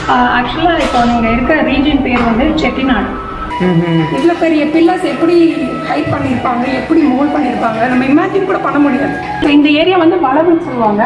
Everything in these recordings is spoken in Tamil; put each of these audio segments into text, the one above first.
ஆக்சுவலாக இப்போ நீங்கள் இருக்கிற ரீஜன் பேர் வந்து செட்டிநாடு ம் இவ்வளோ பெரிய பில்லர்ஸ் எப்படி ஹைட் பண்ணியிருப்பாங்க எப்படி மோல்ட் பண்ணியிருப்பாங்க நம்ம இமேஜின் கூட பண்ண முடியாது So, இந்த ஏரியா வந்து வளவுன்னு சொல்லுவாங்க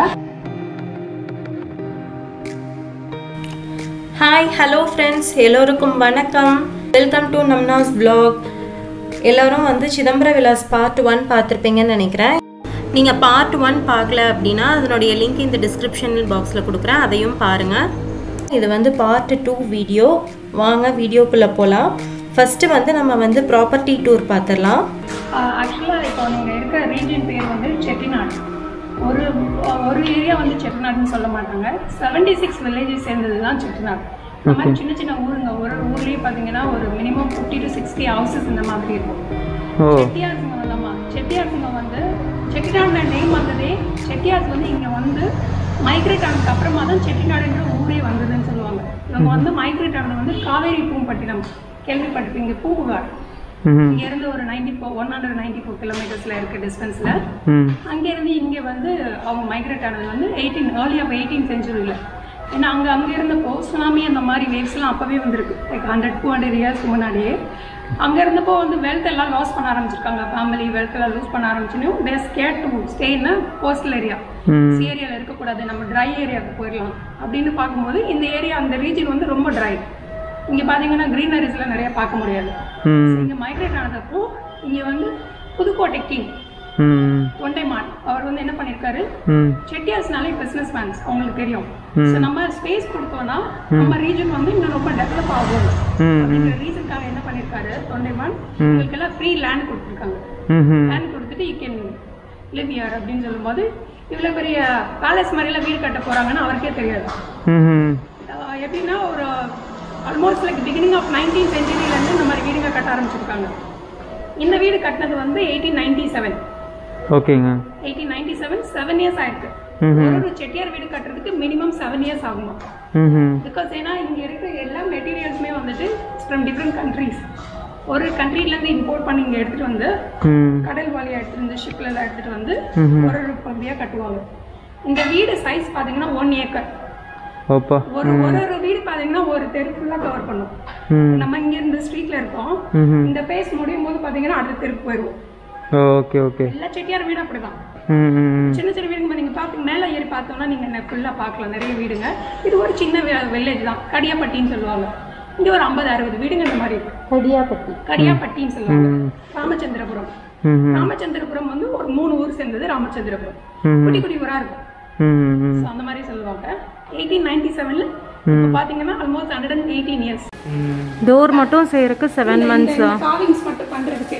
ஹாய் ஹலோ ஃப்ரெண்ட்ஸ் எல்லோருக்கும் வணக்கம் வெல்கம் டு நம்னாஸ் vlog எல்லோரும் வந்து சிதம்பர விலாஸ் பார்ட் ஒன் பார்த்துருப்பீங்கன்னு நினைக்கிறேன் நீங்கள் பார்ட் ஒன் பார்க்கல அப்படின்னா அதனுடைய லிங்க் இந்த டிஸ்கிரிப்ஷன் பாக்ஸில் கொடுக்குறேன் அதையும் பாருங்கள் இது வந்து பார்ட் டூ வீடியோ வாங்க வீடியோக்குள்ளே போகலாம் ஃபஸ்ட்டு வந்து நம்ம வந்து ப்ராப்பர்ட்டி டூர் பார்த்துடலாம் ஆக்சுவலாக இப்போ நீங்கள் இருக்கிற ரீஜன் பேர் வந்து செட்டிநாடு ஒரு ஒரு ஏரியா வந்து செட்டிநாடுன்னு சொல்ல மாட்டாங்க செவன்டி சிக்ஸ் வில்லேஜஸ் சேர்ந்தது தான் செட்டிநாடு இந்த மாதிரி சின்ன சின்ன ஊருங்க ஒரு ஊர்லேயே பார்த்தீங்கன்னா ஒரு minimum fifty to sixty houses இந்த மாதிரி இருக்கும் ஓ செட்டியார்ஸுங்க வந்தம்மா செட்டியார்ஸுங்க வந்து செட்டிநாடு நேம் வந்ததே செட்டியார்ஸ் வந்து இங்கே வந்து மைக்ரேட் ஆனதுக்கு அப்புறமா தான் செட்டிநாடுன்ற ஊரே வந்ததுன்னு சொல்லுவாங்க இவங்க வந்து மைக்ரேட் ஆனது வந்து காவேரி பூம்பட்டினம் கேள்விப்பட்டிருப்பீங்க பூம்புகார் ம் இங்க இருந்து ஒரு ninety four one hundred ninety four கிலோமீட்டர்ஸ்ல இருக்க டிஸ்டன்ஸ்ல ம் அங்க இருந்து இங்க வந்து அவங்க மைக்ரேட் ஆனது வந்து எயிட்டீன் ஏர்லி ஆஃப் எயிட்டீன் செஞ்சுரியில் ஏன்னா அங்க அங்க இருந்தப்போ சுனாமி அந்த மாதிரி வேவ்ஸ்லாம் அப்பவே வந்திருக்கு லைக் ஹண்ட்ரட் டூ ஹண்ட்ரட் இயர்ஸ்க்கு முன்னாடியே அங்க இருந்தப்போ வந்து வெல்த் எல்லாம் லாஸ் பண்ண ஆரம்பிச்சிருக்காங்க ஃபேமிலி வெல்த் எல்லாம் லூஸ் பண்ண ஆரம்பிச்சுன்னு they scared to stay in coastal area ம் சி ஏரியாவில் இருக்கக்கூடாது நம்ம ட்ரை ஏரியாவுக்கு போயிடலாம் அப்படின்னு பார்க்கும்போது இந்த ஏரியா அந்த ரீஜன் வந்து ரொம்ப ட்ரை இங்க பாத்தீங்கன்னா க்ரீனரிஸ்லாம் நிறைய பார்க்க முடியாது ம் இங்க மைக்ரேட் ஆனதப்போ இங்க வந்து புதுக்கோட்டை கிங் ம் தொண்டைமான் அவர் வந்து என்ன பண்ணிருக்காரு ம் செட்டியார்ஸ்னாலே பிசினஸ் மேன்ஸ் அவங்களுக்கு தெரியும் ஸோ நம்ம ஸ்பேஸ் கொடுத்தோம்னா நம்ம ரீஜன் வந்து இன்னும் ரொம்ப டெவலப் ஆகும் ம் அப்படிங்கிற ரீசனுக்காக என்ன பண்ணிருக்காரு தொண்டைமான் உங்களுக்கு எல்லாம் ஃப்ரீ லேண்ட் கொடுத்துருக்காங்க ம் லேண்ட் கொடுத்துட்டு யூ கேன் லிவ் இயர் அப்படின்னு சொல்லும்போது இவ்வளோ பெரிய பேலஸ் மாதிரிலாம் வீடு கட்ட போறாங்கன்னு அவருக்கே தெரியாது ம் ஆஹ் எப்படின்னா ஒரு almost like beginning of nineteen சென்ச்சுரியிலேருந்து இந்த மாதிரி வீடுங்க கட்ட ஆரம்பிச்சிருக்காங்க இந்த வீடு கட்டினது வந்து எயிட்டீன் நைன்டி செவன் ஓகேங்க eighteen ninety seven seven years ஆயிருக்கு ம்ஹும். ஒரு ஒரு செட்டியார் வீடு கட்டுறதுக்கு மினிமம் செவன் இயர்ஸ் ஆகுமா ம் பிகாஸ் ஏன்னா இங்க இருக்கிற எல்லா மெட்டீரியல்ஸுமே வந்துட்டு ஃப்ரம் டிஃப்ரெண்ட் கண்ட்ரீஸ் ஒரு கண்ட்ரிலேருந்து இம்போர்ட் பண்ணி இங்க எடுத்துட்டு வந்து ம் கடல் வழியா எடுத்துட்டு வந்து ஷிப்ல எல்லாம் எடுத்துட்டு வந்து ம்ஹும். ஒரு ஒரு பகுதியா கட்டுவாங்க இந்த வீடு சைஸ் பாத்தீங்கன்னா ஒன் ஏக்கர் ஓப்பா ஒரு ஒரு ஒரு வீடு பாத்தீங்கன்னா ஒரு தெரு ஃபுல்லா கவர் பண்ணும் ம் நம்ம இங்க இந்த ஸ்ட்ரீட்ல இருக்கோம் ம் இந்த பேஸ் முடியும் போது பாத்தீங்கன்னா அடுத்த தெருக்கு போயிருவோம் ஓகே ஓகே எல்லா செட்டியார் வீடும் அப்படிதான் ம் ம் சின்ன சின்ன வீடுங்க நீங்க பார்த்து மேலே ஏறி பார்த்தோம்னா நீங்க ஃபுல்லா பார்க்கலாம் நிறைய வீடுங்க இது ஒரு சின்ன வில்லேஜ் தான் கடியாப்பட்டின்னு சொல்லுவாங்க இங்க ஒரு ஐம்பது அறுபது வீடுங்க இந்த மாதிரி இருக்கு கடியாப்பட்டி கடியாப்பட்டின்னு சொல்லுவாங்க ராமச்சந்திரபுரம் ம் ராமச்சந்திரபுரம் வந்து ஒரு மூணு ஊர் சேர்ந்தது ராமச்சந்திரபுரம் ம். குட்டி குட்டி ஊரா இருக்கும் ம் ம் So, அந்த மாதிரி சொல்லுவாங்க எயிட்டீன் நைன்டி செவன்ல இப்போ பாத்தீங்கன்னா almost hundred and eighteen years door மட்டும் செய்யறதுக்கு செவன் மந்த்ஸா காவிங்ஸ் மட்டும் பண்றதுக்கு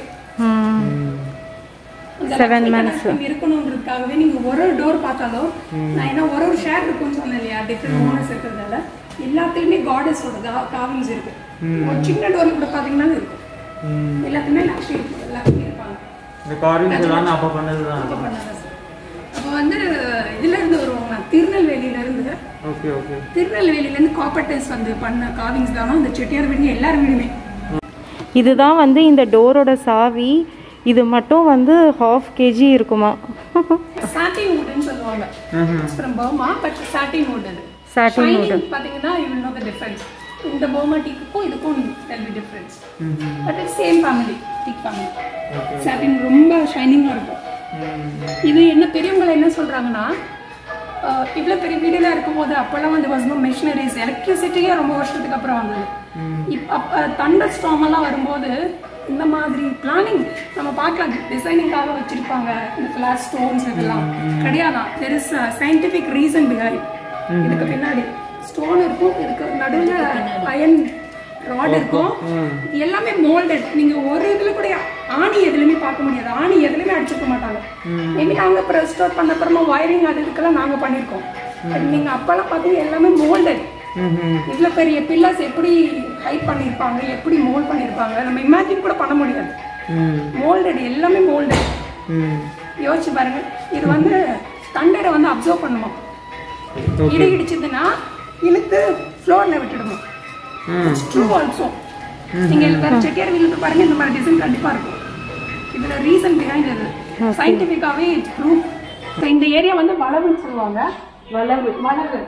Seven months இருக்கணுன்றதுக்காகவே நீங்க ஒரு ஒரு டோர் பார்த்தாலும் நான் என்ன ஒரு ஒரு ஷேர் இருக்கும்னு சொன்னேன் இல்லையா டிஃப்ரெண்ட் ஓனர்ஸ் இருக்கிறதால எல்லாத்துலயுமே காடஸோட காவிங்ஸ் இருக்கு ஒரு சின்ன டோர் கூட பாத்தீங்கன்னா இருக்கும் எல்லாத்துலயுமே லக்ஷ்மி இருக்கும் லக்ஷ்மி இருப்பாங்க இந்த காரிங்ஸ் எல்லாம் அப்போ பண்ணது தான் அப்ப பண்ணாதான் சார் அப்போ வந்து இதுல இருந்து வருவாங்க திருநெல்வேலியில இருந்து ஓகே ஓகே திருநெல்வேலியில இருந்து காப்பர்டர்ஸ் வந்து பண்ண காவிங்ஸ் தானோ அந்த செட்டியார் வீடுங்க எல்லார் வீடுமே இதுதான் வந்து இந்த டோரோட சாவி இது மட்டும் வந்து ஹாஃப் கேஜி இருக்குமா சாட்டின் வுட்னு சொல்லுவாங்க from Burma but satin wood அது Satin wood. Shining பாத்தீங்கன்னா you will know the difference இந்த பர்மா டீக்குக்கும் இதுக்கும் tell be difference but it's same family teak family satin ரொம்ப ஷைனிங்காக இருக்கும் இது என்ன பெரியவங்க என்ன சொல்றாங்கன்னா அஹ், இவ்வளவு பெரிய வீடுலாம் இருக்கும்போது அப்போல்லாம் வந்து வாஸ் நோ மிஷினரிஸ் எலக்ட்ரிசிட்டியே ரொம்ப வருஷத்துக்கு அப்புறம் வந்தது இப் அப்போ தண்டர் ஸ்டாம் எல்லாம் வரும்போது இந்த மாதிரி பிளானிங் நம்ம பார்க்கலாம் டிசைனிங்காக வச்சிருப்பாங்க இந்த ஃபிளாஷ் ஸ்டோன்ஸ் இதெல்லாம் கிடையாதான் there is scientific reason behind இதுக்கு பின்னாடி ஸ்டோன் இருக்கும் இதுக்கு நடுவில் அயன் ராட் இருக்கும் இது எல்லாமே மோல்டட் நீங்க ஒரு இதுல கூட ஆணி எதுலயுமே பார்க்க முடியாது ஆணி எதுலயுமே அடிச்சிருக்க மாட்டாங்க மேபி நாங்க அப்புறம் ஸ்டோர் பண்ண அப்புறமா வயரிங் அது இதுக்கெல்லாம் நாங்க பண்ணிருக்கோம் But நீங்க அப்பெல்லாம் பார்த்தீங்க எல்லாமே மோல்டட் இவ்வளோ பெரிய பில்லர்ஸ் எப்படி ஹைட் பண்ணியிருப்பாங்க எப்படி மோல்ட் பண்ணியிருப்பாங்க நம்ம இமேஜின் கூட பண்ண முடியாது மோல்டட் எல்லாமே மோல்டட் யோசிச்சு பாருங்க இது வந்து தண்டரை வந்து அப்சர்வ் பண்ணுமா இடி இடிச்சதுன்னா இழுத்து ஃப்ளோர்ல விட்டுடுமா ட்ரூ ஆல்சோ நீங்க வேற செட்டியார் வீட்டுல போய் பாருங்க இந்த மாதிரி டிசைன் கண்டிப்பா இருக்கும் இதுல ரீசன் பிஹைண்ட் இது சயின்டிஃபிக்காவே இட்ஸ் ப்ரூஃப் இந்த ஏரியா வந்து வளவுன்னு சொல்லுவாங்க வளவு வளவு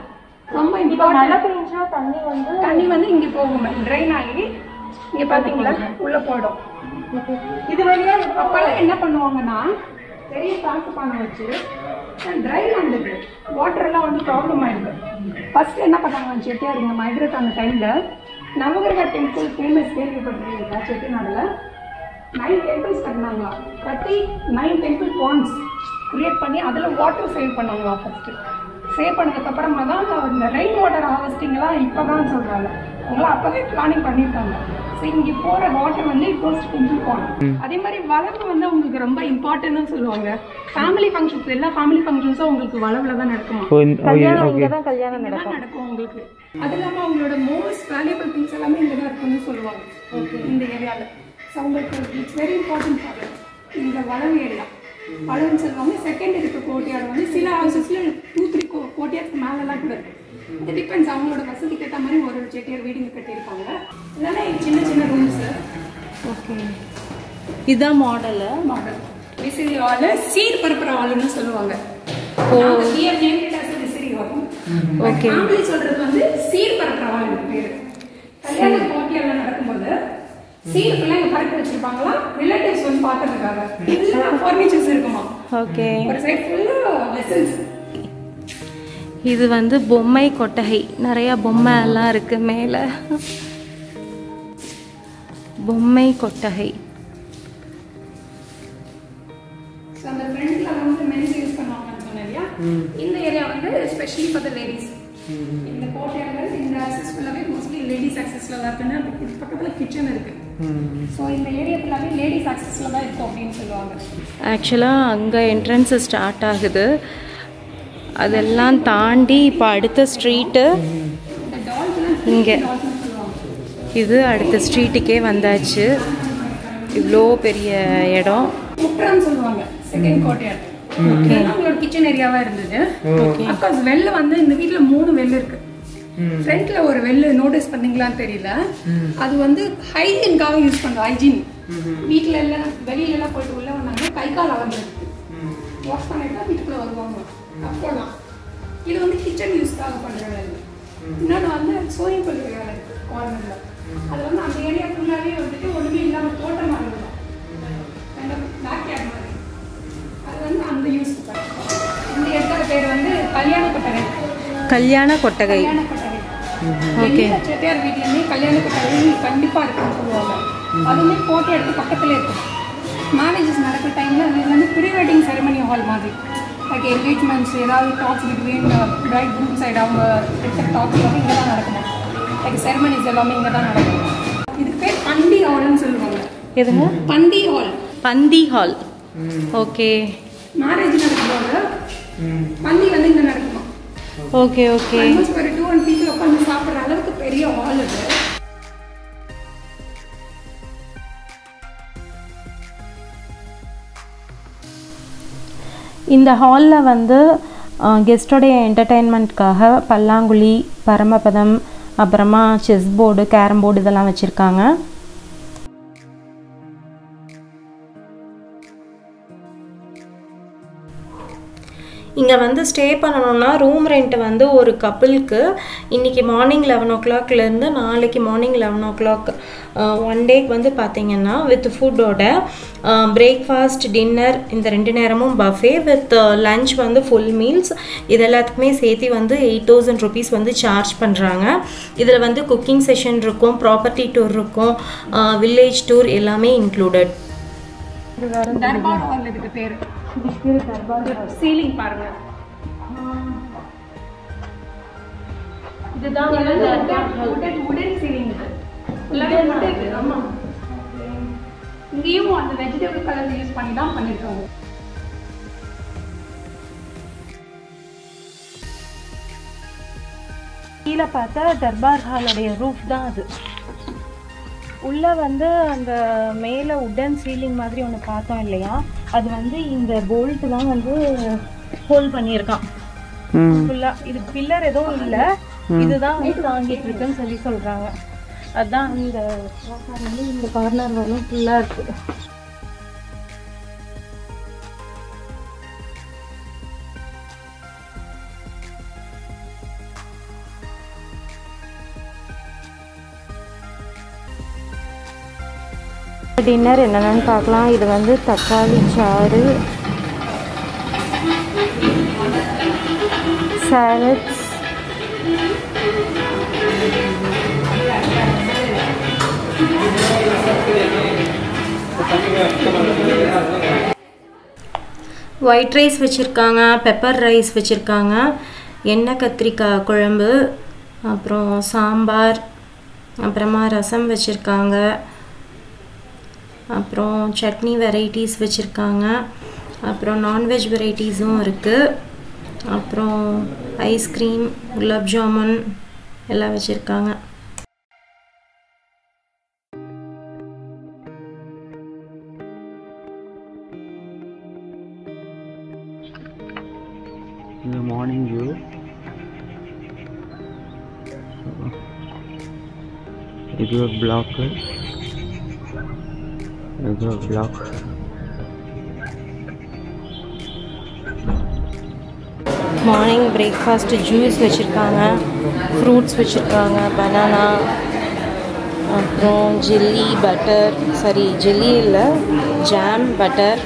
ரொம்ப இப்போ இம்பார்ட்டன்ட் மழை பெஞ்சா தண்ணி வந்து தண்ணி வந்து இங்க போகும் ட்ரைன் ஆகி இங்க பாத்தீங்களா உள்ள போயிடும் இது வழியா அப்பெல்லாம் என்ன பண்ணுவாங்கன்னா பெரிய தாக்கு பானை வச்சு ட்ரைன் வந்தது வாட்டர் எல்லாம் வந்து ப்ராப்ளம் ஆயிடுது ஃபர்ஸ்ட் என்ன பண்ணாங்க செட்டியார் இங்க மைக்ரேட் ஆன டைம்ல நவகிரக டெம்பிள் ஃபேமஸ் கேள்விப்பட்டிருக்கீங்களா செட்டிநாடுல நைன் டெம்பிள்ஸ் கட்டினாங்களா கட்டி நைன் டெம்பிள் பாண்ட்ஸ் கிரியேட் பண்ணி அதில் வாட்டர் சேவ் பண்ணாங்களா ஃபர்ஸ்ட் சேவ் பண்ணதுக்கு அப்புறமா தான் இந்த ரெயின் வாட்டர் ஹார்வெஸ்டிங்லாம் இப்போ தான் சொல்கிறாங்க அவங்களாம் அப்போவே பிளானிங் பண்ணியிருக்காங்க ஸோ இங்கே போகிற வாட்டர் வந்து கோஸ்ட் டெம்பிள் பாண்ட் அதே மாதிரி வளவு வந்து உங்களுக்கு ரொம்ப இம்பார்ட்டன்ட்னு சொல்லுவாங்க ஃபேமிலி ஃபங்க்ஷன்ஸ் எல்லா ஃபேமிலி ஃபங்க்ஷன்ஸும் உங்களுக்கு வளவில் தான் நடக்குமா ஓ இந்த- ஓ, இந்த- ஓகே தான் கல்யாணம் இங்கதான் நடக்கும் உங்களுக்கு அது இல்லாம அவங்களோட மோஸ்ட் வேல்யூபிள் திங்ஸ் எல்லாமே இங்க தான் இருக்கும்னு சொல்லுவாங்க இந்த ஏரியால ஸோ அவங்களுக்கு இட்ஸ் வெரி இம்பார்ட்டன்ட் ஃபார் இந்த வளவு ஏரியா வளவுன்னு சொல்லுவாங்க செகண்ட் இருக்க கோட்டையாடு வந்து சில ஹவுசஸ்ல டூ த்ரீ கோ கோட்டையாடுக்கு மேலெல்லாம் கூட இருக்கு இது டிபெண்ட்ஸ் அவங்களோட வசதிக்கு ஏற்ற மாதிரி ஒரு ஒரு செட்டியார் வீடுங்க கட்டியிருப்பாங்க இதெல்லாம் சின்ன சின்ன ரூம்ஸ் ஓகே இதுதான் மாடலு மாடல் விசிறி ஹால் சீர் பரப்புற ஹால்னு சொல்லுவாங்க விசிறி விசிறி ஹால் Okay. ஃபேமிலி சொல்றது வந்து சீர் பரப்புற ஹால் பேரு கல்யாண போட்டியெல்லாம் நடக்கும்போது சீர் பிள்ளைங்க பரப்பி வச்சிருப்பாங்களா ரிலேட்டிவ்ஸ் வந்து பார்க்கறதுக்காக இதுல ஃபர்னிச்சர்ஸ் இருக்குமா ஓகே ஒரு சைட் ஃபுல்லா வெசல்ஸ் இது வந்து பொம்மை கொட்டகை நிறைய பொம்மை எல்லாம் இருக்கு மேலே பொம்மை கொட்டகை ஸோ அந்த ஃப்ரண்ட்ல வந்து மென்ஸ் யூஸ் பண்ணுவாங்கன்னு சொன்னேன் இல்லையா இந்த ஏரியா வந்து ஸ்பெஷலி ஃபார் த லேடிஸ் இந்த கோட்டையார்கள் இந்த ஆக்சஸ் ஃபுல்லாவே மோஸ்ட்லி லேடிஸ் ஆக்சஸ்ல தான் இருக்குன்னு இது பக்கத்துல கிச்சன் இருக்கு ஸோ இந்த ஏரியா ஃபுல்லாவே லேடிஸ் ஆக்சஸ்ல தான் இருக்கும் அப்படின்னு சொல்லுவாங்க ஆக்சுவலாக அங்கே என்ட்ரன்ஸு ஸ்டார்ட் ஆகுது அதெல்லாம் தாண்டி இப்போ அடுத்த ஸ்ட்ரீட்டு இந்த டால்ஸ்லாம் இங்கே டால்ஸ்னு சொல்லுவாங்க இது அடுத்த ஸ்ட்ரீட்டுக்கே வந்தாச்சு இவ்வளோ பெரிய இடம் முற்றான்னு சொல்லுவாங்க செகண்ட் கோட்டையார் அவங்களோட கிச்சன் ஏரியாவா இருந்தது அப்கோர்ஸ் வெள்ள வந்து இந்த வீட்ல மூணு வெள்ளு இருக்கு ஃப்ரண்ட்ல ஒரு வெள்ளு நோட்டீஸ் பண்ணீங்களான்னு தெரியல அது வந்து ஹைஜீன்காக யூஸ் பண்ணுவோம் ஹைஜீன் வீட்ல எல்லாம் வெளியில எல்லாம் போயிட்டு உள்ள வந்தாங்கன்னா கை கால் அளந்துருக்கு வாஷ் பண்ணிட்டு தான் வீட்டுக்குள்ள வருவாங்க அப்போலாம் இது வந்து கிச்சன் யூஸ்க்காக பண்ற வேலை இன்னொன்று வந்து சோயிங் பண்ணுற வேலை இருக்கு கார்னர்ல அது வந்து அந்த ஏரியா ஃபுல்லாவே வந்துட்டு ஒண்ணுமே இல்லாம தோட்டம் மாதிரி இருக்கும் பேக் யார்ட் மாதிரி அது வந்து அந்த யூஸ் இந்த இடத்தோட பேர் வந்து கல்யாண கொட்டகை கல்யாண கொட்டகை கல்யாண கொட்டகை Okay. எல்லா செட்டியார் வீட்லயுமே கல்யாண கொட்டகை கண்டிப்பா இருக்குன்னு சொல்லுவாங்க அதுவுமே போட்டோ எடுத்து பக்கத்துல இருக்கும் மேரேஜஸ் நடக்கிற டைம்ல அது வந்து ப்ரீ வெட்டிங் செரமனி ஹால் மாதிரி லைக் என்கேஜ்மெண்ட்ஸ் ஏதாவது talks between bride group side அவங்க எடுத்த டாக்ஸ் எல்லாமே இங்கே தான் நடக்கும் லைக் செரமனிஸ் எல்லாமே இங்கே தான் நடக்கும் இதுக்கு பேர் பண்டி ஹால்னு சொல்லுவாங்க எதுங்க பண்டி ஹால் பந்தி ஹால் ஓகே மேரேஜ் நடக்கும்போது பந்தி வந்து இங்கே நடக்குமா ஓகே ஓகே ஆல்மோஸ்ட் ஒரு டூ ஹண்ட்ரட் பீப்புள் உட்காந்து சாப்பிட்ற அளவுக்கு பெரிய ஹால் அது இந்த ஹாலில் வந்து கெஸ்டோடைய என்டர்டெயின்மெண்ட்காக பல்லாங்குழி பரமபதம் அப்புறமா செஸ் போர்டு கேரம் போர்டு இதெல்லாம் வச்சுருக்காங்க இங்கே வந்து ஸ்டே பண்ணணும்னா ரூம் ரெண்ட் வந்து ஒரு கப்புளுக்கு இன்றைக்கி மார்னிங் லெவன் ஓ கிளாக்லேருந்து நாளைக்கு morning eleven o'clock one டேக்கு வந்து பார்த்தீங்கன்னா வித் ஃபுட்டோட பிரேக்ஃபாஸ்ட் டின்னர் இந்த ரெண்டு நேரமும் பஃபே வித் லஞ்ச் வந்து ஃபுல் மீல்ஸ் இது எல்லாத்துக்குமே சேர்த்து வந்து எயிட் தௌசண்ட் ருபீஸ் வந்து சார்ஜ் பண்ணுறாங்க இதில் வந்து குக்கிங் செஷன் இருக்கும் ப்ராப்பர்ட்டி டூர் இருக்கும் வில்லேஜ் டூர் எல்லாமே இன்க்ளூடட் தர்பார் ஹால் இதுக்கு பேரு சீலிங் பாருங்க இதுதான் இது வந்து உடன் உடன் சீலிங் இது ஃபுல்லாவே wood இது ஆமா இங்கேயும் அந்த வெஜிடபிள் கலர் யூஸ் பண்ணி தான் பண்ணிருக்காங்க கீழே பார்த்தா தர்பார் ஹாலுடைய ரூஃப் தான் அது உள்ளே வந்து அந்த மேலே உடன் சீலிங் மாதிரி ஒன்று பார்த்தோம் இல்லையா அது வந்து இந்த போல்ட்டு தான் வந்து ஹோல்ட் பண்ணியிருக்கான் ம் ஃபுல்லாக இது பில்லர் எதுவும் இல்லை இதுதான் வந்து தாங்கிட்டு இருக்குன்னு சொல்லி சொல்கிறாங்க அதான் இந்த corner வந்து இந்த கார்னர் வரும் ஃபுல்லாக இருக்குது டின்னர் என்னென்னு பார்க்கலாம் இது வந்து தக்காளி சாறு சாலட்ஸ் ஒயிட் ரைஸ் வச்சுருக்காங்க பெப்பர் ரைஸ் வச்சுருக்காங்க எண்ணெய் கத்திரிக்காய் குழம்பு அப்புறம் சாம்பார் அப்புறமா ரசம் வச்சுருக்காங்க அப்புறம் சட்னி வெரைட்டிஸ் வச்சுருக்காங்க அப்புறம் நான்வெஜ் வெரைட்டிஸும் இருக்குது அப்புறம் ஐஸ்கிரீம் குலாப் ஜாமுன் எல்லாம் வச்சுருக்காங்க இந்த மார்னிங் வியூ இது ஒரு பிளாக்கு இது ஒரு பிளாக் மார்னிங் பிரேக்ஃபாஸ்ட்டு ஜூஸ் வச்சுருக்காங்க ஃப்ரூட்ஸ் வச்சுருக்காங்க பனானா அப்புறம் ஜெல்லி பட்டர் சாரி ஜெல்லி இல்லை ஜாம் பட்டர்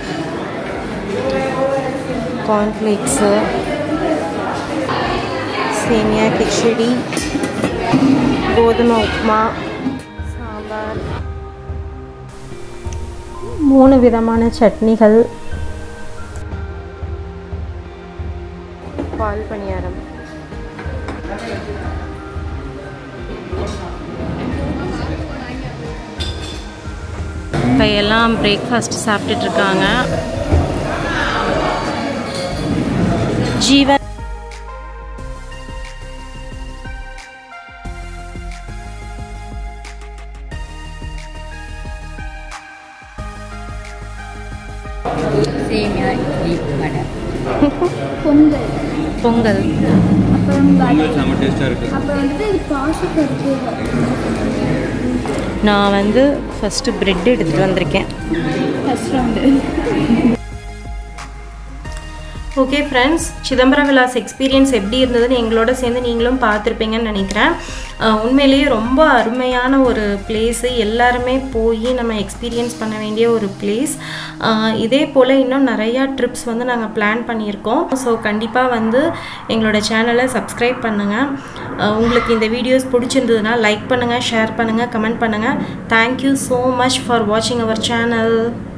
கார்ன்ஃப்ளேக்ஸு சேமியா கிச்சடி கோதுமை உப்புமா சாம்பார் மூணு விதமான சட்னிகள் பால் பணியாரம் இப்போ எல்லாம் பிரேக்ஃபாஸ்ட் சாப்பிட்டுட்டு இருக்காங்க ஜீவன் சேமியா இட்லி வடை பொங்கல் பொங்கல் அப்புறம் வடை செம்ம டேஸ்ட்டாக இருக்குது அப்புறம் வந்து பாசிப்பருப்பு நான் வந்து ஃபஸ்ட்டு பிரெட் எடுத்துகிட்டு வந்திருக்கேன் first round okay friends Chidambaram Vilas experience எப்படி இருந்ததுன்னு எங்களோட சேர்ந்து நீங்களும் பார்த்துருப்பீங்கன்னு நினைக்கிறேன் அஹ் உண்மையிலேயே ரொம்ப அருமையான ஒரு பிளேஸு எல்லாருமே போய் நம்ம எக்ஸ்பீரியன்ஸ் பண்ண வேண்டிய ஒரு பிளேஸ் இதே போல் இன்னும் நிறையா ட்ரிப்ஸ் வந்து நாங்கள் பிளான் பண்ணியிருக்கோம் ஸோ கண்டிப்பாக வந்து எங்களோட சேனலை சப்ஸ்கிரைப் பண்ணுங்கள் அஹ் உங்களுக்கு இந்த வீடியோஸ் பிடிச்சிருந்ததுன்னா லைக் பண்ணுங்கள் ஷேர் பண்ணுங்கள் கமெண்ட் பண்ணுங்கள் தேங்க்யூ ஸோ மச் ஃபார் வாட்சிங் அவர் சேனல்